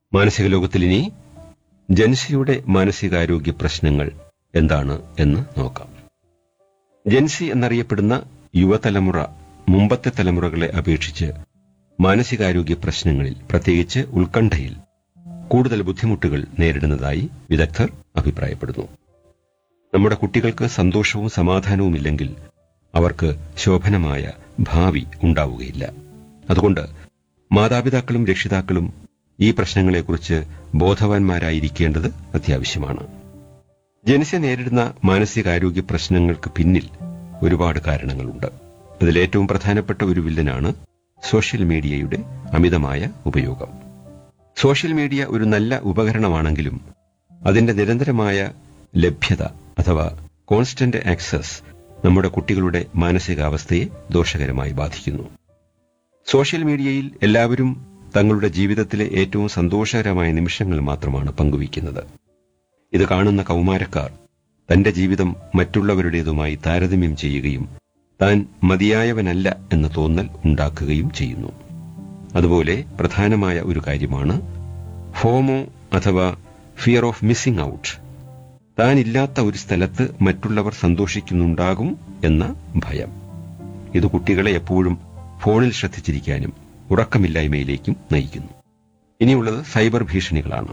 മാനസിക ലോകത്തിൽ ഇനി ജൻസിയുടെ മാനസികാരോഗ്യ പ്രശ്നങ്ങൾ എന്താണ് എന്ന് നോക്കാം ജൻസി എന്നറിയപ്പെടുന്ന യുവതലമുറ മുമ്പത്തെ തലമുറകളെ അപേക്ഷിച്ച് മാനസികാരോഗ്യ പ്രശ്നങ്ങളിൽ പ്രത്യേകിച്ച് ഉത്കണ്ഠയിൽ കൂടുതൽ ബുദ്ധിമുട്ടുകൾ നേരിടുന്നതായി വിദഗ്ധർ അഭിപ്രായപ്പെടുന്നു നമ്മുടെ കുട്ടികൾക്ക് സന്തോഷവും സമാധാനവും ഇല്ലെങ്കിൽ അവർക്ക് ശോഭനമായ ഭാവി ഉണ്ടാവുകയില്ല അതുകൊണ്ട് മാതാപിതാക്കളും രക്ഷിതാക്കളും ഈ പ്രശ്നങ്ങളെക്കുറിച്ച് ബോധവാന്മാരായിരിക്കേണ്ടത് അത്യാവശ്യമാണ് ജനസ്യ നേരിടുന്ന മാനസികാരോഗ്യ പ്രശ്നങ്ങൾക്ക് പിന്നിൽ ഒരുപാട് കാരണങ്ങളുണ്ട് അതിലേറ്റവും പ്രധാനപ്പെട്ട ഒരു വില്ലനാണ് സോഷ്യൽ മീഡിയയുടെ അമിതമായ ഉപയോഗം സോഷ്യൽ മീഡിയ ഒരു നല്ല ഉപകരണമാണെങ്കിലും അതിന്റെ നിരന്തരമായ ലഭ്യത അഥവാ കോൺസ്റ്റന്റ് ആക്സസ് നമ്മുടെ കുട്ടികളുടെ മാനസികാവസ്ഥയെ ദോഷകരമായി ബാധിക്കുന്നു സോഷ്യൽ മീഡിയയിൽ എല്ലാവരും തങ്ങളുടെ ജീവിതത്തിലെ ഏറ്റവും സന്തോഷകരമായ നിമിഷങ്ങൾ മാത്രമാണ് പങ്കുവയ്ക്കുന്നത് ഇത് കാണുന്ന കൗമാരക്കാർ തന്റെ ജീവിതം മറ്റുള്ളവരുടേതുമായി താരതമ്യം ചെയ്യുകയും താൻ മതിയായവനല്ല എന്ന തോന്നൽ ഉണ്ടാക്കുകയും ചെയ്യുന്നു അതുപോലെ പ്രധാനമായ ഒരു കാര്യമാണ് ഫോമോ അഥവാ ഫിയർ ഓഫ് മിസ്സിംഗ് ഔട്ട് താൻ ഇല്ലാത്ത ഒരു സ്ഥലത്ത് മറ്റുള്ളവർ സന്തോഷിക്കുന്നുണ്ടാകും എന്ന ഭയം ഇത് കുട്ടികളെ എപ്പോഴും ഫോണിൽ ശ്രദ്ധിച്ചിരിക്കാനും ഉറക്കമില്ലായ്മയിലേക്കും നയിക്കുന്നു ഇനിയുള്ളത് സൈബർ ഭീഷണികളാണ്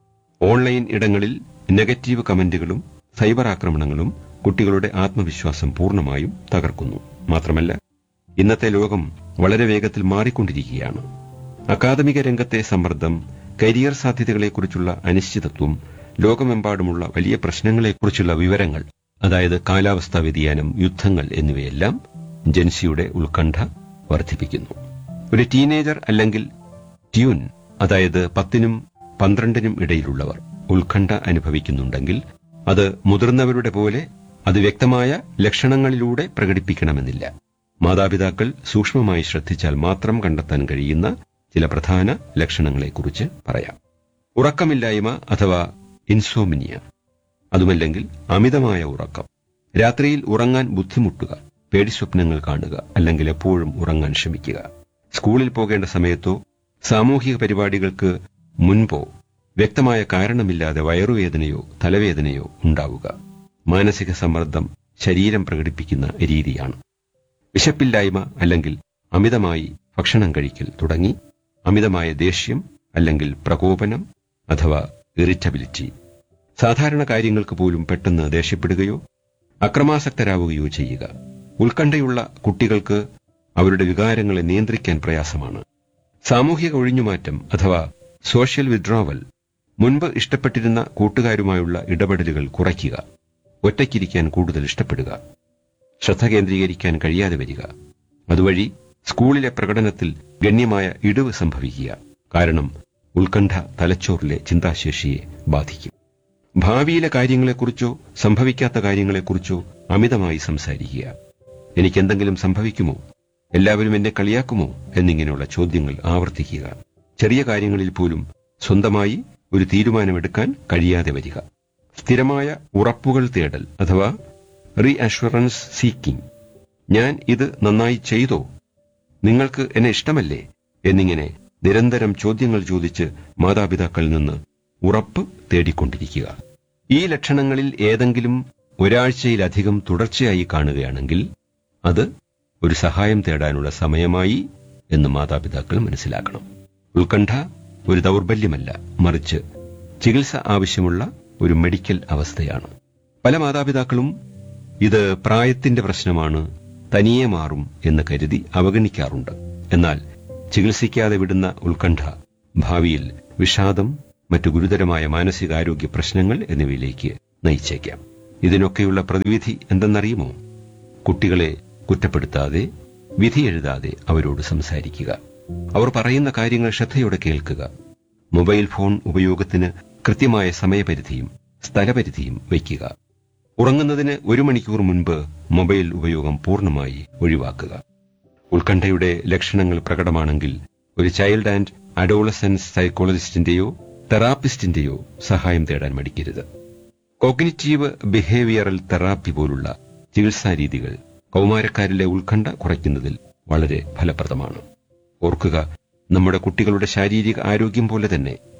ഓൺലൈൻ ഇടങ്ങളിൽ നെഗറ്റീവ് കമന്റുകളും സൈബർ ആക്രമണങ്ങളും കുട്ടികളുടെ ആത്മവിശ്വാസം പൂർണ്ണമായും തകർക്കുന്നു മാത്രമല്ല ഇന്നത്തെ ലോകം വളരെ വേഗത്തിൽ മാറിക്കൊണ്ടിരിക്കുകയാണ് അക്കാദമിക രംഗത്തെ സമ്മർദ്ദം കരിയർ സാധ്യതകളെക്കുറിച്ചുള്ള അനിശ്ചിതത്വം ലോകമെമ്പാടുമുള്ള വലിയ പ്രശ്നങ്ങളെക്കുറിച്ചുള്ള വിവരങ്ങൾ അതായത് കാലാവസ്ഥാ വ്യതിയാനം യുദ്ധങ്ങൾ എന്നിവയെല്ലാം ജൻസിയുടെ ഉത്കണ്ഠ വർദ്ധിപ്പിക്കുന്നു ഒരു ടീനേജർ അല്ലെങ്കിൽ ട്യൂൻ അതായത് പത്തിനും പന്ത്രണ്ടിനും ഇടയിലുള്ളവർ ഉത്കണ്ഠ അനുഭവിക്കുന്നുണ്ടെങ്കിൽ അത് മുതിർന്നവരുടെ പോലെ അത് വ്യക്തമായ ലക്ഷണങ്ങളിലൂടെ പ്രകടിപ്പിക്കണമെന്നില്ല മാതാപിതാക്കൾ സൂക്ഷ്മമായി ശ്രദ്ധിച്ചാൽ മാത്രം കണ്ടെത്താൻ കഴിയുന്ന ചില പ്രധാന ലക്ഷണങ്ങളെക്കുറിച്ച് പറയാം ഉറക്കമില്ലായ്മ അഥവാ ഇൻസോമിനിയ അതുമല്ലെങ്കിൽ അമിതമായ ഉറക്കം രാത്രിയിൽ ഉറങ്ങാൻ ബുദ്ധിമുട്ടുക പേടിസ്വപ്നങ്ങൾ കാണുക അല്ലെങ്കിൽ എപ്പോഴും ഉറങ്ങാൻ ശ്രമിക്കുക സ്കൂളിൽ പോകേണ്ട സമയത്തോ സാമൂഹിക പരിപാടികൾക്ക് മുൻപോ വ്യക്തമായ കാരണമില്ലാതെ വയറുവേദനയോ തലവേദനയോ ഉണ്ടാവുക മാനസിക സമ്മർദ്ദം ശരീരം പ്രകടിപ്പിക്കുന്ന രീതിയാണ് വിശപ്പില്ലായ്മ അല്ലെങ്കിൽ അമിതമായി ഭക്ഷണം കഴിക്കൽ തുടങ്ങി അമിതമായ ദേഷ്യം അല്ലെങ്കിൽ പ്രകോപനം അഥവാ ഇറിറ്റബിലിറ്റി സാധാരണ കാര്യങ്ങൾക്ക് പോലും പെട്ടെന്ന് ദേഷ്യപ്പെടുകയോ അക്രമാസക്തരാവുകയോ ചെയ്യുക ഉത്കണ്ഠയുള്ള കുട്ടികൾക്ക് അവരുടെ വികാരങ്ങളെ നിയന്ത്രിക്കാൻ പ്രയാസമാണ് സാമൂഹിക ഒഴിഞ്ഞുമാറ്റം അഥവാ സോഷ്യൽ വിഡ്രോവൽ മുൻപ് ഇഷ്ടപ്പെട്ടിരുന്ന കൂട്ടുകാരുമായുള്ള ഇടപെടലുകൾ കുറയ്ക്കുക ഒറ്റയ്ക്കിരിക്കാൻ കൂടുതൽ ഇഷ്ടപ്പെടുക ശ്രദ്ധ കേന്ദ്രീകരിക്കാൻ കഴിയാതെ വരിക അതുവഴി സ്കൂളിലെ പ്രകടനത്തിൽ ഗണ്യമായ ഇടിവ് സംഭവിക്കുക കാരണം ഉത്കണ്ഠ തലച്ചോറിലെ ചിന്താശേഷിയെ ബാധിക്കും ഭാവിയിലെ കാര്യങ്ങളെക്കുറിച്ചോ സംഭവിക്കാത്ത കാര്യങ്ങളെക്കുറിച്ചോ അമിതമായി സംസാരിക്കുക എനിക്കെന്തെങ്കിലും സംഭവിക്കുമോ എല്ലാവരും എന്നെ കളിയാക്കുമോ എന്നിങ്ങനെയുള്ള ചോദ്യങ്ങൾ ആവർത്തിക്കുക ചെറിയ കാര്യങ്ങളിൽ പോലും സ്വന്തമായി ഒരു തീരുമാനമെടുക്കാൻ കഴിയാതെ വരിക സ്ഥിരമായ ഉറപ്പുകൾ തേടൽ അഥവാ റീ അഷുറൻസ് സീക്കിംഗ് ഞാൻ ഇത് നന്നായി ചെയ്തോ നിങ്ങൾക്ക് എന്നെ ഇഷ്ടമല്ലേ എന്നിങ്ങനെ നിരന്തരം ചോദ്യങ്ങൾ ചോദിച്ച് മാതാപിതാക്കളിൽ നിന്ന് ഉറപ്പ് തേടിക്കൊണ്ടിരിക്കുക ഈ ലക്ഷണങ്ങളിൽ ഏതെങ്കിലും ഒരാഴ്ചയിലധികം തുടർച്ചയായി കാണുകയാണെങ്കിൽ അത് ഒരു സഹായം തേടാനുള്ള സമയമായി എന്ന് മാതാപിതാക്കൾ മനസ്സിലാക്കണം ഉത്കണ്ഠ ഒരു ദൗർബല്യമല്ല മറിച്ച് ചികിത്സ ആവശ്യമുള്ള ഒരു മെഡിക്കൽ അവസ്ഥയാണ് പല മാതാപിതാക്കളും ഇത് പ്രായത്തിന്റെ പ്രശ്നമാണ് തനിയെ മാറും എന്ന് കരുതി അവഗണിക്കാറുണ്ട് എന്നാൽ ചികിത്സിക്കാതെ വിടുന്ന ഉത്കണ്ഠ ഭാവിയിൽ വിഷാദം മറ്റു ഗുരുതരമായ മാനസികാരോഗ്യ പ്രശ്നങ്ങൾ എന്നിവയിലേക്ക് നയിച്ചേക്കാം ഇതിനൊക്കെയുള്ള പ്രതിവിധി എന്തെന്നറിയുമോ കുട്ടികളെ കുറ്റപ്പെടുത്താതെ വിധി എഴുതാതെ അവരോട് സംസാരിക്കുക അവർ പറയുന്ന കാര്യങ്ങൾ ശ്രദ്ധയോടെ കേൾക്കുക മൊബൈൽ ഫോൺ ഉപയോഗത്തിന് കൃത്യമായ സമയപരിധിയും സ്ഥലപരിധിയും വയ്ക്കുക ഉറങ്ങുന്നതിന് ഒരു മണിക്കൂർ മുൻപ് മൊബൈൽ ഉപയോഗം പൂർണ്ണമായി ഒഴിവാക്കുക ഉത്കണ്ഠയുടെ ലക്ഷണങ്ങൾ പ്രകടമാണെങ്കിൽ ഒരു ചൈൽഡ് ആൻഡ് അഡോളസൻസ് സൈക്കോളജിസ്റ്റിന്റെയോ തെറാപ്പിസ്റ്റിന്റെയോ സഹായം തേടാൻ മടിക്കരുത് കോഗ്നിറ്റീവ് ബിഹേവിയറൽ തെറാപ്പി പോലുള്ള ചികിത്സാ രീതികൾ കൗമാരക്കാരിലെ ഉത്കണ്ഠ കുറയ്ക്കുന്നതിൽ വളരെ ഫലപ്രദമാണ് ഓർക്കുക നമ്മുടെ കുട്ടികളുടെ ശാരീരിക ആരോഗ്യം പോലെ തന്നെ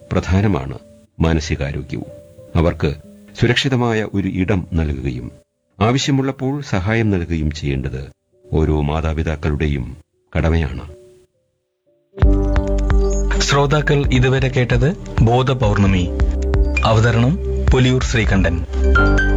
പ്രധാനമാണ് മാനസികാരോഗ്യവും അവർക്ക് സുരക്ഷിതമായ ഒരു ഇടം നൽകുകയും ആവശ്യമുള്ളപ്പോൾ സഹായം നൽകുകയും ചെയ്യേണ്ടത് ഓരോ മാതാപിതാക്കളുടെയും കടമയാണ് ശ്രോതാക്കൾ ഇതുവരെ കേട്ടത് ബോധപൗർണമി അവതരണം പുലിയൂർ ശ്രീകണ്ഠൻ